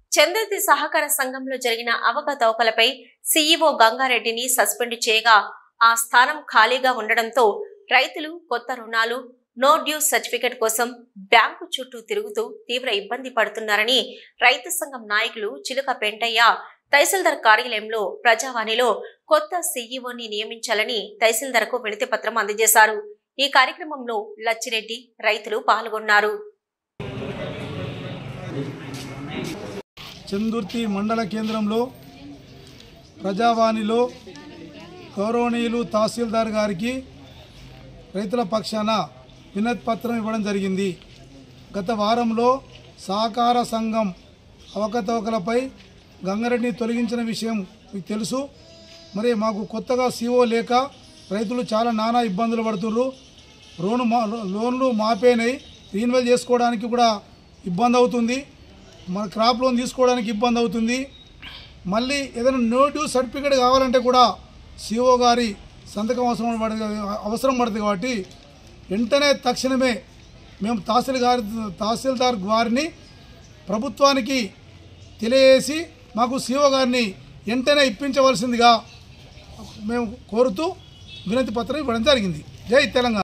చంద్రతి సహకార సంఘంలో జరిగిన అవకతవకలపై సీఈఓ గంగారెడ్డిని సస్పెండ్ చేయగా ఆ స్థానం ఖాళీగా ఉండడంతో రైతులు కొత్త రుణాలు నో డ్యూ సర్టిఫికెట్ కోసం బ్యాంకు చుట్టూ తిరుగుతూ తీవ్ర ఇబ్బంది పడుతున్నారని రైతు సంఘం నాయకులు చిలుక పెంటయ్య తహసీల్దార్ కార్యాలయంలో ప్రజావాణిలో కొత్త సీఈఓని నియమించాలని తహసీల్దార్కు వినతి పత్రం అందజేశారు ఈ కార్యక్రమంలో లచ్చిరెడ్డి రైతులు పాల్గొన్నారు చందుర్తి మండల కేంద్రంలో ప్రజావాణిలో గౌరవనీయులు తహసీల్దార్ గారికి రైతుల పక్షాన వినతి పత్రం ఇవ్వడం జరిగింది గత వారంలో సహకార సంఘం అవకతవకలపై గంగారెడ్డిని తొలగించిన విషయం మీకు తెలుసు మరి మాకు కొత్తగా సీఓ లేక రైతులు చాలా నానా ఇబ్బందులు పడుతుర్రు లోను మా లోన్లు మాపేనాయి రీన్వెల్ చేసుకోవడానికి కూడా ఇబ్బంది అవుతుంది మన క్రాప్ లోన్ తీసుకోవడానికి ఇబ్బంది అవుతుంది మళ్ళీ ఏదైనా నో డ్యూ సర్టిఫికేట్ కావాలంటే కూడా సిఓ గారి సంతకం అవసరం పడుతుంది అవసరం పడుతుంది కాబట్టి వెంటనే తక్షణమే మేము తహసీల్ గారి తహసీల్దార్ గారిని ప్రభుత్వానికి తెలియజేసి మాకు సిఓ గారిని వెంటనే ఇప్పించవలసిందిగా మేము కోరుతూ వినతి పత్రం ఇవ్వడం జరిగింది జై తెలంగాణ